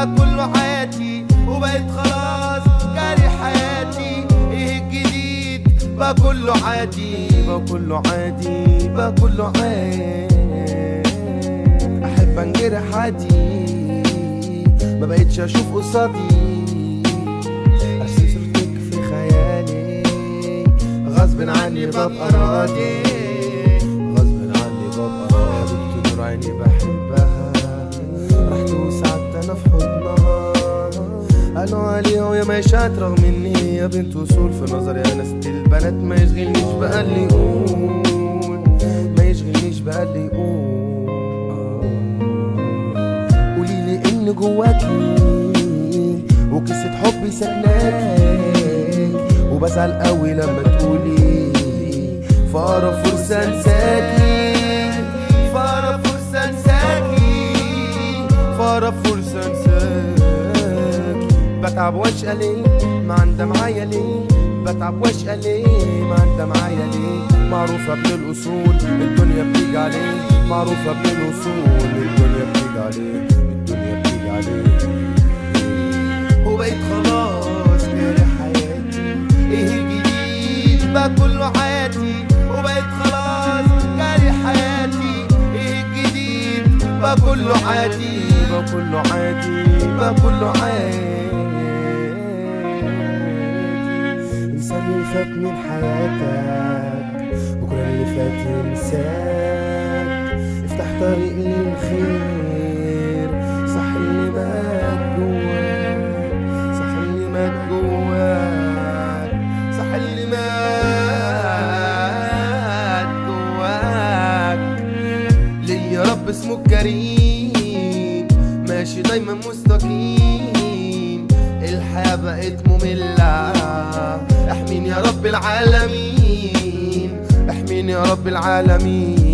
بقى كله عادي وبقيت خلاص كاره حياتي ايه الجديد بقى كله عادي بقى كله عادي بقى كله عادي احب انجرح عادي ما بقيتش اشوف قصادي ارسم صورتك في خيالي غصب عني ببقى راضي غصب عني ببقى حبيبتي نور عيني بحبها رحت وسعدت انا في حضنها قالوا عليها ويا ماشات رغم اني هي بنت وصول في نظري انا ست البنات ما يشغلنيش بقى اللي يقول ما يشغلنيش بقى اللي يقول قوليلي ان جواكي وقصة حبي سكناكي وبزعل قوي لما تقولي فأقرب فرصة انساكي فأقرب فرصة انساكي فأقرب فرصة انساكي بتعب واشقى ليه ما عندها معايا ليه بتعب واشقى ليه ما عندها معايا ليه معروفة ابن الأصول الدنيا بتيجي عليه معروفة ابن الأصول الدنيا بتيجي عليه الدنيا بتيجي عليه وبقيت خلاص كاره حياتي ايه الجديد بقى كله عادي وبقيت خلاص كاره حياتي ايه الجديد بقى كله عادي بقى كله عادي بقى كله عادي انسى اللي فات من حياتك بكره اللي فات ينساك افتح طريق للخير صح اللي مات جواك صح اللي مات جواك صح اللي مات جواك ليه يا رب اسمه كريم ماشي دايما مستقيم الحياة بقت مملة احميني يا رب العالمين احميني يا رب العالمين